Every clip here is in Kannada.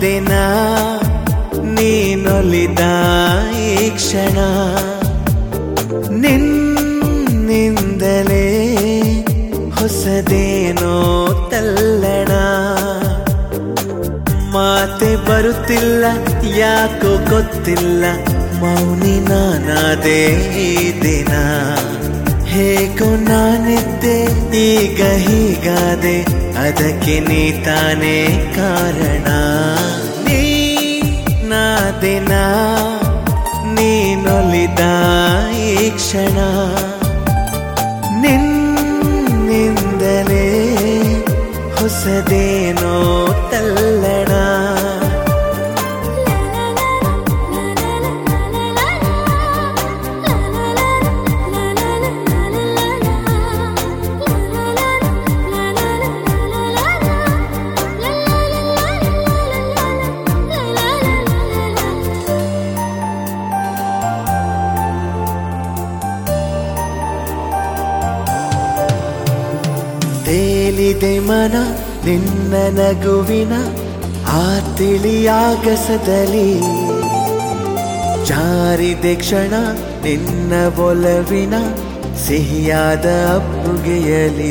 ದಿನ ನೀನೊಲಿದ ಈ ಕ್ಷಣ ನಿನ್ನಿಂದಲೇ ಹೊಸದೇನೋ ತಲ್ಲಣ ಮಾತೆ ಬರುತ್ತಿಲ್ಲ ಯಾಕೋ ಗೊತ್ತಿಲ್ಲ ಮೌನಿ ನಾನಾದೇ ಈ ದಿನ ಹೇಗೋ ನಾನಿದ್ದೆ ಈಗ ಹೀಗಾದೆ ಅದಕ್ಕೆ ನೀ ತಾನೇ ಕಾರಣ ನೀ ನಾದಿನ ನೀನೊಲಿದ ಈ ಕ್ಷಣ ನಿನ್ನಿಂದಲೇ ಹೊಸದೇನೋ ತಲ್ಲಣ ತೇಲಿದೆ ಮನ ನಿನ್ನ ನಗುವಿನ ಆ ತಿಳಿಯಾಗಸದಲ್ಲಿ ಜಾರಿದೆ ಕ್ಷಣ ನಿನ್ನ ಒಲವಿನ ಸಿಹಿಯಾದ ಅಪ್ಪುಗೆಯಲಿ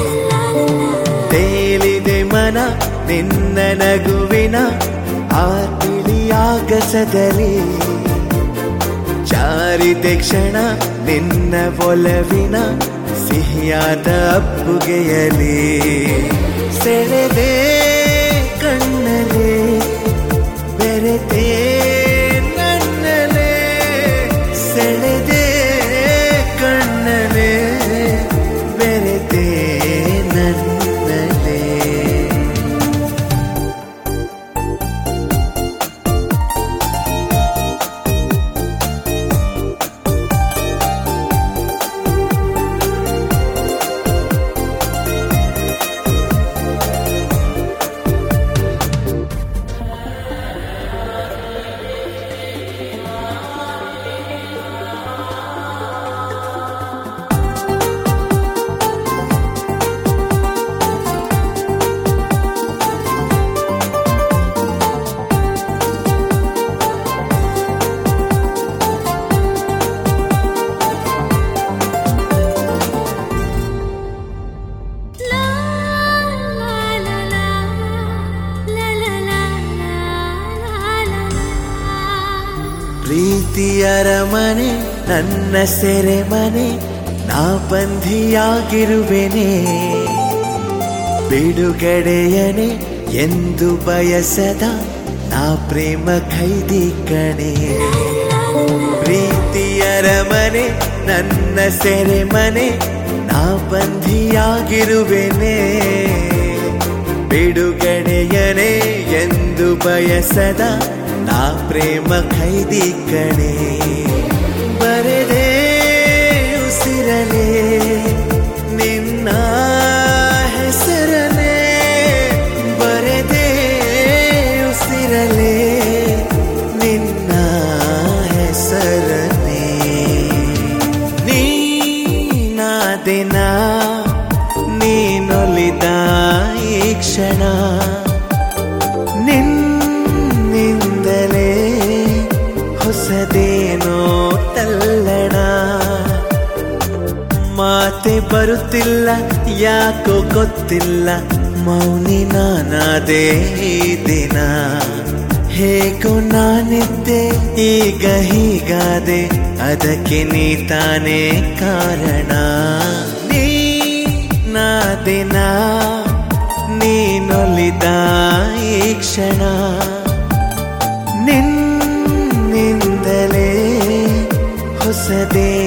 ತೇಲಿದೆ ಮನ ನಿನ್ನ ನಗುವಿನ ಆ ತಿಳಿಯಾಗಸದಲ್ಲಿ ಜಾರಿದೆ ಕ್ಷಣ ನಿನ್ನ ಒಲವಿನ ಸಿಹಿಯಾದ ಅಪ್ಪುಗೆಯಲಿ ಸೆಳೆದೆ ಕಣ್ಣಲೆ ಬೆರೆತೆ ನನ್ನಲೆ ಸೆಳೆದೆ ಕಣ್ಣಲೆ ಬೆರೆತೆ ನನ್ನಲೆ ಪ್ರೀತಿಯರ ಮನೆ ನನ್ನ ಸೆರೆ ಮನೆ ನಾ ಬಂಧಿಯಾಗಿರುವೆನೆ ಬಿಡುಗಡೆಯನೆ ಎಂದು ಬಯಸದ ನಾ ಪ್ರೇಮ ಖೈದಿ ಕಣೆ ಪ್ರೀತಿಯರ ಮನೆ ನನ್ನ ಸೆರೆ ಮನೆ ನಾ ಬಂಧಿಯಾಗಿರುವೆನೆ ಬಿಡುಗಡೆಯನೆ ಎಂದು ಬಯಸದ ನಾ ಪ್ರೇಮ ಖೈದಿ ಕಣೆ ಬರೆದೇ ಉಸಿರಲೆ ನಿನ್ನ ಹೆಸರನೆ ಬರೆದೇ ಉಸಿರಲೆ ನಿನ್ನ ಹೆಸರನೆ ನೀನಾದಿನ ನೀನೊಲಿದ ಈ ಕ್ಷಣ ನಿನ್ನಿಂದಲೇ ಹೊಸದೇನೋ ತಲ್ಲಣ ಮಾತೆ ಬರುತ್ತಿಲ್ಲ ಯಾಕೋ ಗೊತ್ತಿಲ್ಲ ಮೌನಿ ನಾನಾದೇ ಈ ದಿನ ಹೇಗೋ ನಾನಿದ್ದೆ ಈಗ ಹೀಗಾದೆ ಅದಕ್ಕೆ ನೀ ತಾನೇ ಕಾರಣ ನೀ ನಾದಿನ ನೀನೊಲಿದ ಈ ಕ್ಷಣ ನಿನ್ನಿಂದಲೇ ಹೊಸದೇ